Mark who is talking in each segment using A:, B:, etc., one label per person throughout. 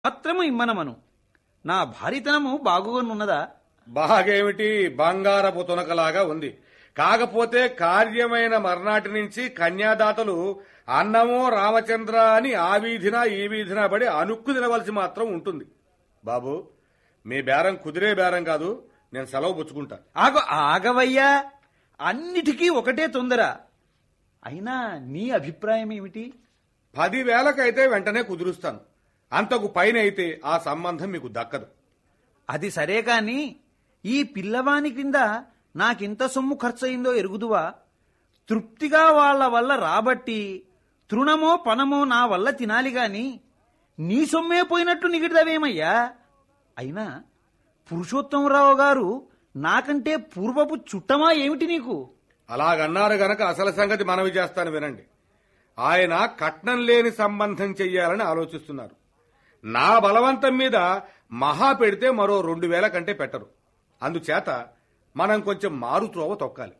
A: మాత్రము ఇమ్మనమను నా భారితనము బాగుగానున్నదా
B: బాగేమిటి బంగారపు తునకలాగా ఉంది కాకపోతే కార్యమైన మర్నాటి నుంచి కన్యాదాతలు అన్నమో రామచంద్ర అని ఆ వీధిన ఈ వీధిన పడి అనుక్కు తినవలసి మాత్రం ఉంటుంది బాబు మీ బేరం కుదిరే బేరం కాదు నేను సెలవు పుచ్చుకుంటా
A: ఆగ ఆగవయ్యా అన్నిటికీ ఒకటే తొందర అయినా నీ అభిప్రాయం ఏమిటి
B: పదివేలకైతే వెంటనే కుదురుస్తాను అంతకు పైన అయితే ఆ సంబంధం మీకు దక్కదు
A: అది సరే కాని ఈ పిల్లవాని కింద నాకింత సొమ్ము ఖర్చయిందో ఎరుగుదువా తృప్తిగా వాళ్ళ వల్ల రాబట్టి తృణమో పనమో నా వల్ల తినాలి గాని నీ సొమ్మే పోయినట్టు నిగిడదవేమయ్యా అయినా పురుషోత్తమరావు గారు నాకంటే పూర్వపు చుట్టమా ఏమిటి నీకు
B: అలాగన్నారు గనక అసలు సంగతి మనవి చేస్తాను వినండి ఆయన కట్నం లేని సంబంధం చెయ్యాలని ఆలోచిస్తున్నారు నా బలవంతం మీద మహా పెడితే మరో రెండు వేల కంటే పెట్టరు అందుచేత మనం కొంచెం మారుత్రోవ తొక్కాలి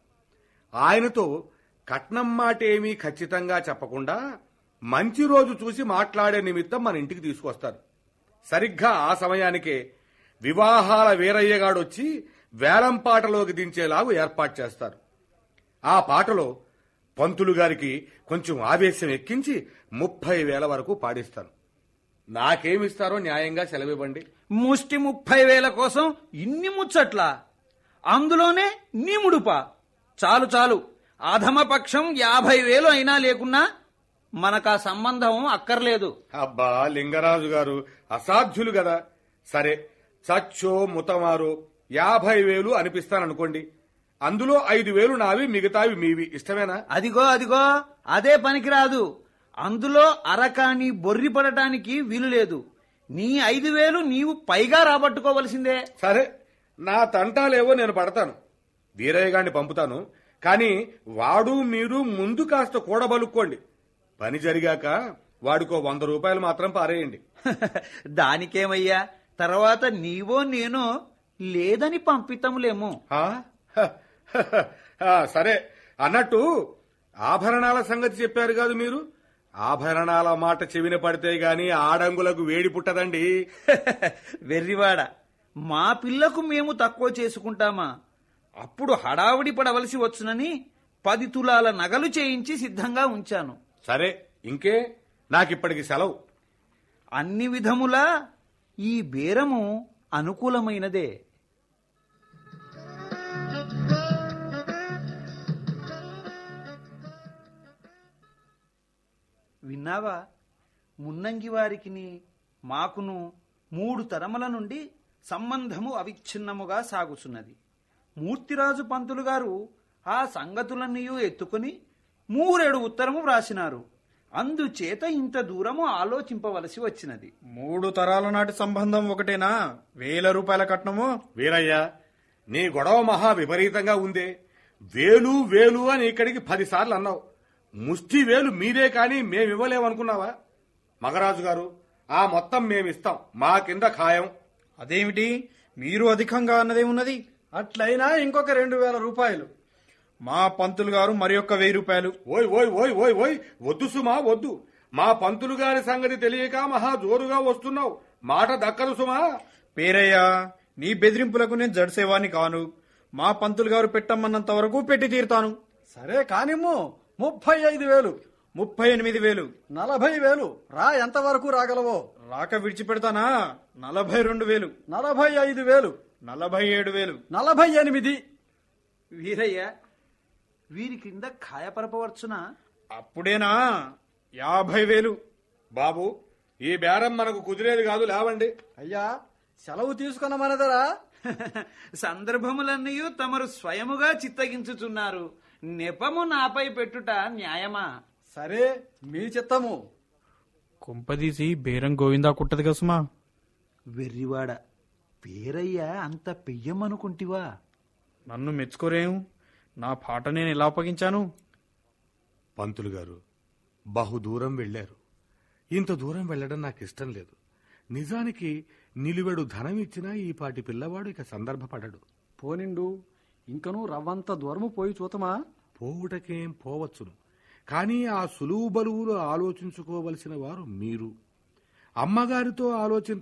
B: ఆయనతో కట్నం మాట ఏమీ ఖచ్చితంగా చెప్పకుండా మంచి రోజు చూసి మాట్లాడే నిమిత్తం మన ఇంటికి తీసుకొస్తారు సరిగ్గా ఆ సమయానికే వివాహాల వీరయ్యగాడొచ్చి వేలం పాటలోకి దించేలాగా ఏర్పాటు చేస్తారు ఆ పాటలో పంతులు గారికి కొంచెం ఆవేశం ఎక్కించి ముప్పై వేల వరకు పాడిస్తాను నాకేమిస్తారో న్యాయంగా సెలవివ్వండి
A: ముష్టి ముప్పై వేల కోసం ఇన్ని ముచ్చట్లా అందులోనే నీ ముడుపా చాలు చాలు అధమపక్షం యాభై వేలు అయినా లేకున్నా మనకా సంబంధం అక్కర్లేదు
B: అబ్బా లింగరాజు గారు అసాధ్యులు కదా సరే చచ్చో ముతమారో యాభై వేలు అనిపిస్తాననుకోండి అందులో ఐదు వేలు నావి మిగతావి మీవి ఇష్టమేనా
A: అదిగో అదిగో అదే పనికిరాదు అందులో అరకాని బొర్రి పడటానికి వీలు లేదు నీ ఐదు వేలు నీవు పైగా రాబట్టుకోవలసిందే
B: సరే నా తంటాలేవో నేను పడతాను వీరయ్య గారిని పంపుతాను కానీ వాడు మీరు ముందు కాస్త కూడబలుక్కోండి పని జరిగాక వాడికో వంద రూపాయలు మాత్రం పారేయండి
A: దానికేమయ్యా తర్వాత నీవో నేనో లేదని పంపితములేమో
B: ఆ? హ, హ, హ, ఆ, సరే అన్నట్టు ఆభరణాల సంగతి చెప్పారు కాదు మీరు ఆభరణాల మాట చెవిన పడితే గాని ఆడంగులకు వేడి పుట్టదండి
A: వెర్రివాడ మా పిల్లకు మేము తక్కువ చేసుకుంటామా అప్పుడు హడావుడి పడవలసి వచ్చునని పది తులాల నగలు చేయించి సిద్ధంగా ఉంచాను
B: సరే ఇంకే నాకిప్పటికి సెలవు
A: అన్ని విధములా ఈ బేరము అనుకూలమైనదే విన్నావా మున్నంగి వారికిని మాకును మూడు తరముల నుండి సంబంధము అవిచ్ఛిన్నముగా సాగుచున్నది మూర్తిరాజు పంతులు గారు ఆ సంగతులన్నీ ఎత్తుకుని మూరేడు ఉత్తరము వ్రాసినారు అందుచేత ఇంత దూరము ఆలోచింపవలసి వచ్చినది
C: మూడు తరాల నాటి సంబంధం ఒకటేనా వేల రూపాయల కట్నము
B: వీరయ్య నీ గొడవ మహా విపరీతంగా ఉందే వేలు వేలు అని ఇక్కడికి పదిసార్లు అన్నావు ముష్టి వేలు మీరే కాని మేమివ్వలేమనుకున్నావా మగరాజు గారు ఆ మొత్తం మేమిస్తాం మా కింద ఖాయం
C: అదేమిటి మీరు అధికంగా అన్నదేమున్నది
D: అట్లయినా ఇంకొక రెండు వేల రూపాయలు
C: మా పంతులు గారు మరి ఒక్క వెయ్యి రూపాయలు
B: ఓయ్ ఓయ్ ఓయ్ ఓయ్ ఓయ్ వద్దు సుమా వద్దు మా పంతులు గారి సంగతి తెలియక మహా జోరుగా వస్తున్నావు మాట దక్కదు సుమా
C: పేరయ్యా నీ బెదిరింపులకు నేను జడిసేవాణ్ణి కాను మా పంతులు గారు పెట్టమన్నంత వరకు పెట్టి తీరుతాను
D: సరే కానిమ్ము ముప్పై ఐదు వేలు
C: ముప్పై ఎనిమిది వేలు
D: నలభై వేలు రా ఎంతవరకు రాగలవో
C: రాక విడిచిపెడతానా నలభై రెండు వేలు
D: నలభై ఐదు వేలు
C: నలభై ఏడు వేలు
D: నలభై ఎనిమిది
A: వీరయ్య వీరి కింద ఖాయపరపవచ్చునా
C: అప్పుడేనా యాభై వేలు
B: బాబు ఈ బేరం మనకు కుదిరేది కాదు లేవండి
D: అయ్యా సెలవు తీసుకున్నమనదరా
A: సందర్భములన్నీ తమరు స్వయముగా చిత్తగించుచున్నారు నెపము నాపై పెట్టుట న్యాయమా
D: సరే మీ చిత్తము
C: కుంపదీసి బేరం గోవిందా కుట్టదు కసుమా
A: వెర్రివాడ పేరయ్య అంత పెయ్యమనుకుంటివా
C: నన్ను మెచ్చుకోరేం నా పాట నేను ఎలా అప్పగించాను
B: పంతులు గారు బహుదూరం వెళ్లారు ఇంత దూరం వెళ్లడం నాకు ఇష్టం లేదు నిజానికి నిలువెడు ధనం ఇచ్చినా ఈ పాటి పిల్లవాడు ఇక సందర్భపడడు
D: పోనిండు ఇంకనూ రవ్వంత దూరము పోయి చూతమా
B: పోవుటకేం పోవచ్చును కానీ ఆ సులువు బలువులు ఆలోచించుకోవలసిన వారు మీరు అమ్మగారితో ఆలోచన